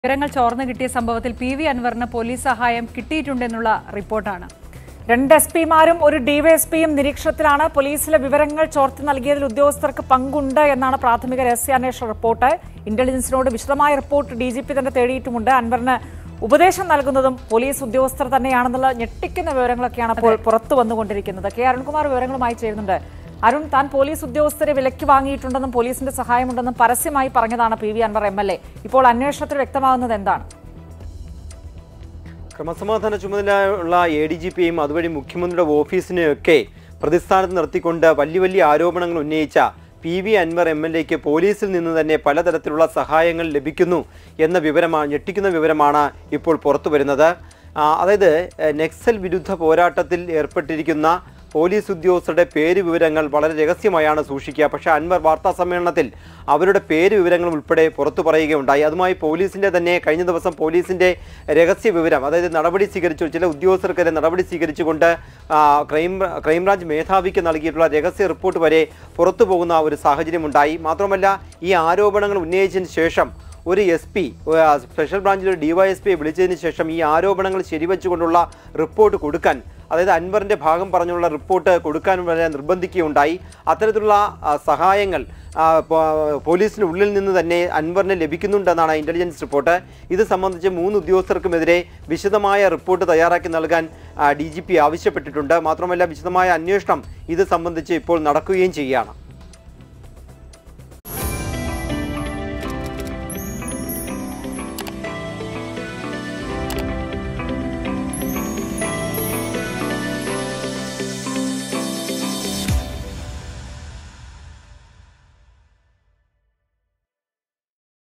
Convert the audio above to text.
വിവരങ്ങൾ ചോർന്നു കിട്ടിയ സംഭവത്തിൽ പി വി അൻവറിന് പോലീസ് സഹായം കിട്ടിയിട്ടുണ്ടെന്നുള്ള റിപ്പോർട്ടാണ് രണ്ട് എസ് പിമാരും ഒരു ഡിവൈഎസ്പിയും നിരീക്ഷണത്തിലാണ് പോലീസിലെ വിവരങ്ങൾ ചോർത്തി നൽകിയതിൽ ഉദ്യോഗസ്ഥർക്ക് പങ്കുണ്ട് എന്നാണ് പ്രാഥമിക രഹസ്യാന്വേഷണ റിപ്പോർട്ട് ഇന്റലിജൻസിനോട് വിശദമായ റിപ്പോർട്ട് ഡി ജി പി തന്നെ തേടിയിട്ടുമുണ്ട് അൻവറിന് ഉപദേശം നൽകുന്നതും പോലീസ് ഉദ്യോഗസ്ഥർ തന്നെയാണെന്നുള്ള ഞെട്ടിക്കുന്ന വിവരങ്ങളൊക്കെയാണ് ഇപ്പോൾ പുറത്തു വന്നുകൊണ്ടിരിക്കുന്നത് കെ അരുൺകുമാർ വിവരങ്ങളുമായി ചേരുന്നുണ്ട് അരുൺ താൻ പോലീസ് ഉദ്യോഗസ്ഥരെ വിലയ്ക്ക് വാങ്ങിയിട്ടുണ്ടെന്നും പോലീസിന്റെ സഹായമുണ്ടെന്നും പരസ്യമായി പറഞ്ഞതാണ് P V Anvar M L A ഇപ്പോൾ അന്വേഷണത്തിൽ വ്യക്തമാകുന്നത് എന്താണ് ക്രമസമാധാന ചുമതലയുള്ള എ ഡി ജി പിയും അതുവഴി മുഖ്യമന്ത്രിയുടെ ഓഫീസിനെയൊക്കെ പ്രതിസ്ഥാനത്ത് നിർത്തിക്കൊണ്ട് വലിയ വലിയ ആരോപണങ്ങൾ ഉന്നയിച്ച P V Anvar M L എക്ക് പോലീസിൽ നിന്ന് തന്നെ പലതരത്തിലുള്ള സഹായങ്ങൾ ലഭിക്കുന്നു എന്ന വിവരമാണ് ഞെട്ടിക്കുന്ന വിവരമാണ് ഇപ്പോൾ പുറത്തു വരുന്നത് ആ, അതായത് എഹ്, നക്സൽ വിരുദ്ധ പോരാട്ടത്തിൽ ഏർപ്പെട്ടിരിക്കുന്ന പോലീസ് ഉദ്യോഗസ്ഥരുടെ പേര് വിവരങ്ങൾ വളരെ രഹസ്യമായാണ് സൂക്ഷിക്കുക പക്ഷേ അൻവർ വാർത്താ സമ്മേളനത്തിൽ അവരുടെ പേര് വിവരങ്ങൾ ഉൾപ്പെടെ പുറത്തു പറയുകയുണ്ടായി അതുമായി പോലീസിന്റെ തന്നെ കഴിഞ്ഞ ദിവസം പോലീസിന്റെ രഹസ്യ വിവരം അതായത് നടപടി സ്വീകരിച്ചു ചില ഉദ്യോഗസ്ഥർക്കെതിരെ നടപടി സ്വീകരിച്ചുകൊണ്ട് ആ, ക്രൈം ക്രൈംബ്രാഞ്ച് മേധാവിക്ക് നൽകിയിട്ടുള്ള രഹസ്യ റിപ്പോർട്ട് വരെ പുറത്തു പോകുന്ന ഒരു സാഹചര്യമുണ്ടായി മാത്രമല്ല ഈ ആരോപണങ്ങൾ ഉന്നയിച്ചതിന് ശേഷം ഒരു എസ് പി സ്പെഷ്യൽ ബ്രാഞ്ചിൽ ഒരു ഡിവൈഎസ്പിയെ വിളിച്ചതിന് ശേഷം ഈ ആരോപണങ്ങൾ ശരിവെച്ചുകൊണ്ടുള്ള റിപ്പോർട്ട് കൊടുക്കാൻ അതായത് അൻവറിന്റെ ഭാഗം പറഞ്ഞുള്ള റിപ്പോർട്ട് കൊടുക്കാൻ വരെ നിർബന്ധിക്കുകയുണ്ടായി അത്തരത്തിലുള്ള ആ, സഹായങ്ങൾ ആ, പോ- പോലീസിന് ഉള്ളിൽ നിന്ന് തന്നെ അൻവറിന് ലഭിക്കുന്നുണ്ടെന്നാണ് ഇന്റലിജൻസ് റിപ്പോർട്ട് ഇത് സംബന്ധിച്ച് മൂന്ന് ഉദ്യോഗസ്ഥർക്കുമെതിരെ വിശദമായ റിപ്പോർട്ട് തയ്യാറാക്കി നൽകാൻ ഡി ജി പി ആവശ്യപ്പെട്ടിട്ടുണ്ട് മാത്രമല്ല വിശദമായ അന്വേഷണം ഇത് സംബന്ധിച്ച് ഇപ്പോൾ നടക്കുകയും ചെയ്യുകയാണ്